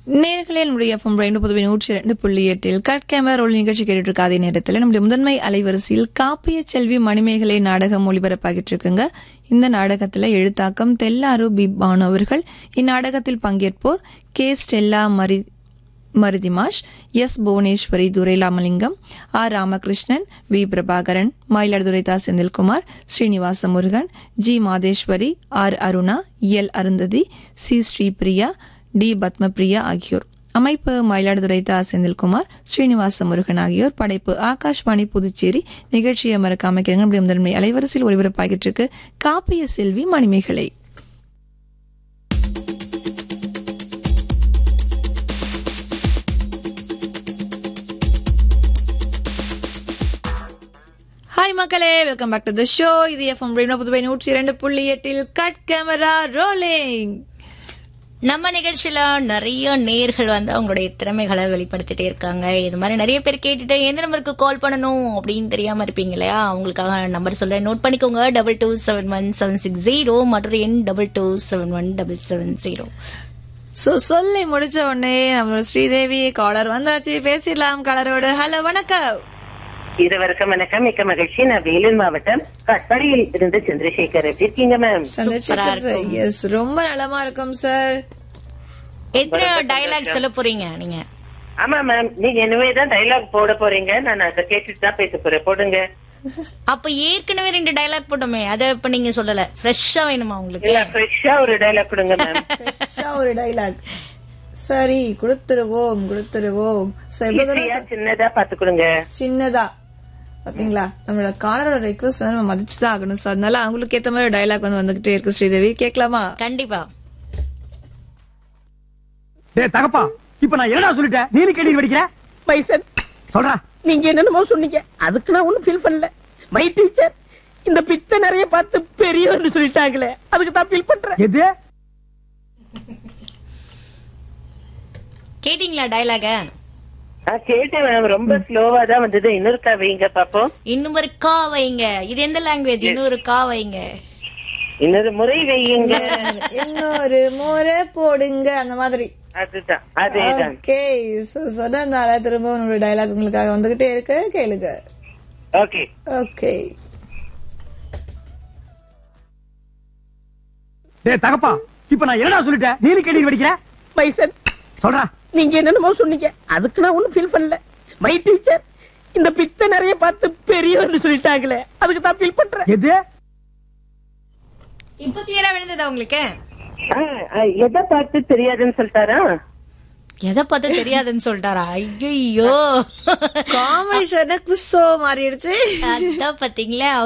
நேர்களில் நம்முடைய எஃப்எம் ரெண்டு புதுவை நூற்றி இரண்டு புள்ளி எட்டில் கட் கேமரா ரோல் நிகழ்ச்சி கேட்டுட்டு இருக்க அதே நேரத்தில் நம்முடைய முதன்மை அலைவரிசையில் காப்பிய செல்வி மணிமேகலை நாடகம் ஒளிபரப்பாகிட்டு இருக்குங்க இந்த நாடகத்துல எழுத்தாக்கம் தெல்லாரு பி பானு அவர்கள் இந்நாடகத்தில் பங்கேற்போர் கே ஸ்டெல்லா மரி மருதிமாஷ் எஸ் புவனேஸ்வரி துரைலாமலிங்கம் ஆர் ராமகிருஷ்ணன் வி பிரபாகரன் மயிலாடுதுறை தா Senthilkumar Srinivasa Murugan G Madheswari R Aruna L Arundhathi C Sripriya T Padmapriya ஆகியோர் அமைப்பு மயிலாடுதுறை தா செந்தில்குமார் ஸ்ரீனிவாச முருகன் ஆகியோர் படைப்பு ஆகாஷ்வாணி புதுச்சேரி நிகழ்ச்சியை மறக்காம கேங்க நம்முடைய முதன்மை அலைவரிசையில் ஒளிபரப்பாகிட்டு இருக்கு காப்பிய செல்வி மணிமேகலை ஹாய் மக்களே welcome back to the show இது எஃப்எம் ரேடியோ புதுவை நூற்றி இரண்டு புள்ளி எட்டில் கட் கேமரா ரோலிங் நம்ம நிகழ்ச்சியில நிறைய நேர்கள் வந்து அவங்களுடைய திறமைகளை வெளிப்படுத்திட்டே இருக்காங்க இது மாதிரி நிறைய பேர் கேட்டுட்டு எந்த நம்பருக்கு கால் பண்ணணும் அப்படின்னு தெரியாம இருப்பீங்க இல்லையா அவங்களுக்காக நம்பர் சொல்ல நோட் பண்ணிக்கோங்க double two seven one seven six zero மற்றும் எண் double two seven one double seven zero so சொல்லி முடிச்ச உடனே நம்மளோட ஸ்ரீதேவி காலர் வந்தாச்சு பேசிடலாம் காலரோடு ஹலோ வணக்கம் இருவருக்கும் வணக்கம் மிக்க மகிழ்ச்சி நான் வேலூர் மாவட்டம் கட்பாடியில் இருந்து சந்திரசேகர் எப்படி இருக்கீங்க மேம் சந்திரசேகர் சார் எஸ் ரொம்ப நலமா இருக்கும் சார் எத்தனை டயலாக் சொல்ல போறீங்க நீங்க ஆமா மேம் நீங்க இனிமே தான் டைலாக் போட போறீங்க நான் அதை கேட்டுட்டு தான் பேச போறேன் போடுங்க அப்ப ஏற்கனவே ரெண்டு டயலாக் போட்டோமே அதை இப்ப நீங்க சொல்லல ஃப்ரெஷ்ஷா வேணுமா உங்களுக்கு இல்ல ஃப்ரெஷ்ஷா ஒரு டைலாக் கொடுங்க மேம் ஃப்ரெஷ்ஷா ஒரு டைலாக் சரி கொடுத்துருவோம் கொடுத்துருவோம் So, எவ்வளவு தூரம் ஈஸியா சின்னதா பாத்து கொடுங்க சின்னதா பாத்தீங்களா நம்மளோட காலரோட ரெக்வஸ்ட் வந்து நம்ம மதிச்சுதான் ஆகணும் சார் அதனால அவங்களுக்கு ஏத்த மாதிரி டைலாக் வந்து வந்துகிட்டே இருக்கு ஸ்ரீதேவி கேட்கலாமா கண்டிப்பா டேய் தகப்பா இப்ப நான் என்னடா சொல்லிட்டேன் நீ கேள்வி படிக்கிற பைசன் சொல்றா நீங்க என்னென்னமோ சொன்னீங்க அதுக்கு நான் ஒண்ணும் ஃபீல் பண்ணல மை டீச்சர் இந்த பித்த நிறைய பார்த்து பெரியவர்னு சொல்லிட்டாங்களே அதுக்கு தான் ஃபீல் பண்றேன் எது கேட்டீங்களா டயலாக நான் கேட்டேன் மேம் ரொம்ப ஸ்லோவா தான் வந்தது இன்னொருக்கா வைங்க பாப்போம் இன்னும் ஒரு கா வைங்க இது எந்த லாங்குவேஜ் இன்னொரு கா வைங்க இன்னொரு முறை வையுங்க இன்னொரு முறை போடுங்க அந்த மாதிரி அதுதான் அதேதான் ஓகே சொன்னதுனால திரும்ப உங்களோட டைலாக் உங்களுக்காக வந்துகிட்டே இருக்கு கேளுங்க ஓகே ஓகே டேய் தகப்பா இப்ப நான் என்னடா சொல்லிட்டேன் நீ கேள்வி படிக்கிற பைசன் சொல்றா நீங்க என்னென்னமோ சொன்னீங்க அதுக்கு நான் ஒண்ணும் ஃபீல் பண்ணல மை டீச்சர் இந்த பித்த நிறைய பார்த்து பெரியவர்னு சொல்லிட்டாங்களே அதுக்கு தான் ஃபீல் பண்றேன் எது இப்ப கிளியரா விழுந்ததா உங்களுக்கு எதை பார்த்து தெரியாதுன்னு சொல்லிட்டாரா எதை பார்த்து தெரியாதுன்னு சொல்லிட்டாரா ஐயோ காமெடி சொன்ன குஸ்ஸோ மாறிடுச்சு அதான் பாத்தீங்களா